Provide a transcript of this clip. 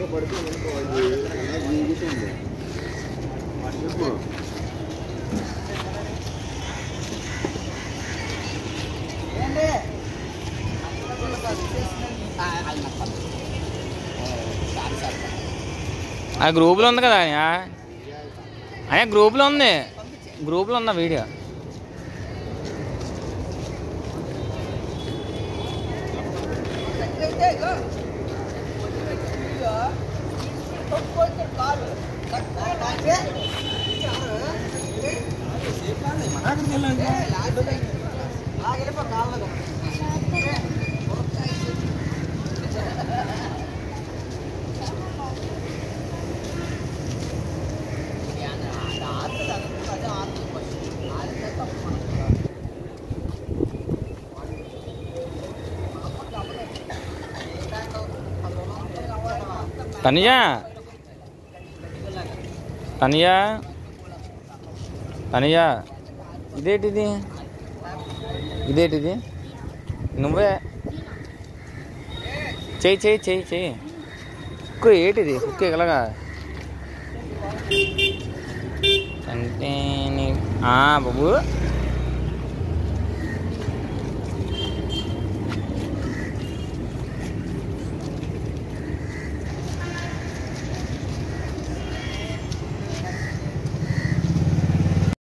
పడుతుంది జీవితుంది చెప్పు ఆ గ్రూప్లో ఉంది కదా ఆయన ఆయన గ్రూప్లో ఉంది గ్రూప్లో ఉందా వీడియో తనియా తనియా తనియా ఇదేంటిది ఇదేంటిది నువ్వే చెయ్యి చెయ్యి చెయ్యి చెయ్యి హుక్కు ఏంటిది హుక్కు ఇలాగా అంటే నీ- ఆ బాబు